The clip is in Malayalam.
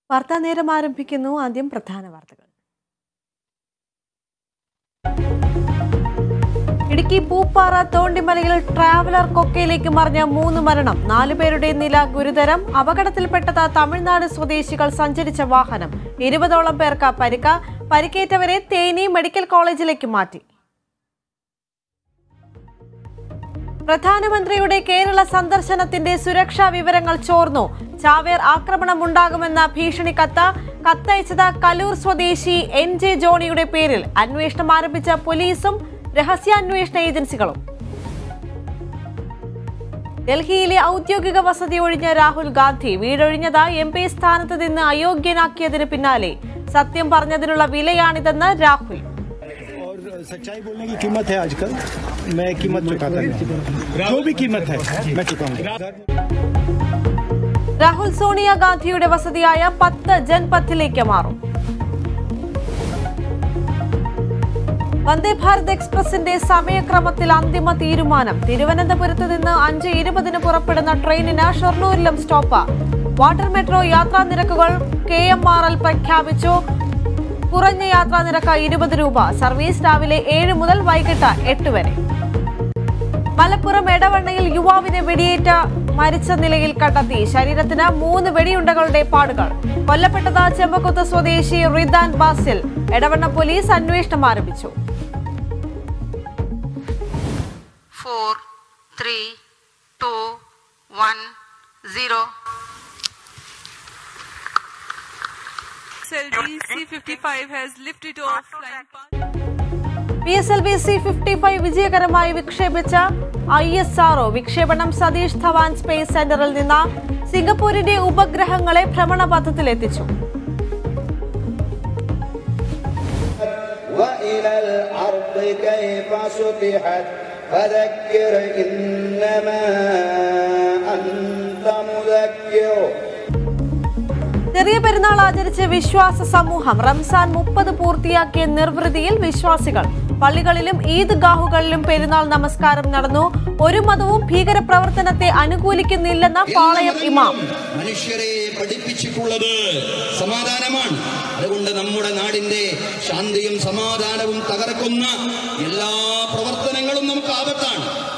വാർത്താ നേരം ആരംഭിക്കുന്നു ആദ്യം പ്രധാന വാർത്തകൾ ഇടുക്കി പൂപ്പാറ തോണ്ടിമലയിൽ ട്രാവലർ കൊക്കയിലേക്ക് മറിഞ്ഞ മൂന്ന് മരണം നാലുപേരുടെ നില ഗുരുതരം അപകടത്തിൽപ്പെട്ടത് തമിഴ്നാട് സ്വദേശികൾ സഞ്ചരിച്ച വാഹനം ഇരുപതോളം പേർക്ക് പരിക്ക പരിക്കേറ്റവരെ തേനി മെഡിക്കൽ കോളേജിലേക്ക് മാറ്റി പ്രധാനമന്ത്രിയുടെ കേരള സന്ദർശനത്തിന്റെ സുരക്ഷാ വിവരങ്ങൾ ചോർന്നു ചാവേർ ആക്രമണം ഉണ്ടാകുമെന്ന ഭീഷണി കത്ത് കത്തയച്ചത് കലൂർ സ്വദേശി എൻ ജെ ജോണിയുടെ പേരിൽ അന്വേഷണം ആരംഭിച്ച പോലീസും രഹസ്യാന്വേഷണ ഏജൻസികളും ഡൽഹിയിലെ ഔദ്യോഗിക വസതി ഒഴിഞ്ഞ രാഹുൽ ഗാന്ധി വീടൊഴിഞ്ഞത് എം പി സ്ഥാനത്ത് നിന്ന് അയോഗ്യനാക്കിയതിന് പിന്നാലെ സത്യം പറഞ്ഞതിനുള്ള വിലയാണിതെന്ന് രാഹുൽ और सच्चाई बोलने की कीमत है आजकल मैं कीमत चुकाता नहीं जो भी कीमत है मैं चुकाऊंगा രാഹുൽ സോണിയാഗാന്ധിയുടെ വസതിയായ പത്ത് ജൻപഥിലേക്ക് മാറും വന്ദേ ഭാരത് എക്സ്പ്രസിന്റെ സമയക്രമത്തിൽ അന്തിമ തീരുമാനം തിരുവനന്തപുരത്ത് നിന്ന് അഞ്ച് ഇരുപതിന് പുറപ്പെടുന്ന ട്രെയിനിന് ഷൊർണൂരിലും സ്റ്റോപ്പ് വാട്ടർ മെട്രോ യാത്രാ നിരക്കുകൾ കെ എം ആർ എൽ പ്രഖ്യാപിച്ചു കുറഞ്ഞ യാത്രാ നിരക്ക് ഇരുപത് രൂപ സർവീസ് രാവിലെ ഏഴ് മുതൽ വൈകിട്ട് എട്ട് വരെ മലപ്പുറം എടവണ്ണയിൽ യുവാവിനെ വെടിയേറ്റ മരിച്ച നിലയിൽ കണ്ടെത്തി ശരീരത്തിന് മൂന്ന് വെടിയുണ്ടകളുടെ പാടുകൾ കൊല്ലപ്പെട്ടത് ചെമ്പക്കുത്ത് സ്വദേശി റിദാൻ ബാസിൽ എടവണ്ണ പോലീസ് അന്വേഷണം ആരംഭിച്ചു four, three, two, one, zero. XLV C55 has lifted off flying past. P S L V C fifty five വിജയകരമായി വിക്ഷേപിച്ച ഐ എസ് ആർഒ വിക്ഷേപണം സതീഷ് ധവാൻ സ്പേസ് സെന്ററിൽ നിന്ന് സിംഗപ്പൂരിന്റെ ഉപഗ്രഹങ്ങളെ ഭ്രമണപഥത്തിലെത്തിച്ചു وإلى الأرض كيف سطحت فذكر إنما أنت مذكر ചെറിയ പെരുന്നാൾ ആചരിച്ച് വിശ്വാസ സമൂഹം റംസാൻ മുപ്പത് പൂർത്തിയാക്കിയ നിർവൃതിയിൽ വിശ്വാസികൾ പള്ളികളിലും ഈദ്ഗാഹുകളിലും പെരുന്നാൾ നമസ്കാരം നടന്നു ഒരു മതവും ഭീകരപ്രവർത്തനത്തെ അനുകൂലിക്കുന്നില്ലെന്ന പാളയം ഇമാം മനുഷ്യരെ പഠിപ്പിച്ചിട്ടുള്ളത് സമാധാനമാണ് അതുകൊണ്ട് നമ്മുടെ നാടിന്റെ ശാന്തിയും സമാധാനവും തകർക്കുന്ന എല്ലാ പ്രവർത്തനങ്ങളും നമുക്ക് ആപത്താണ്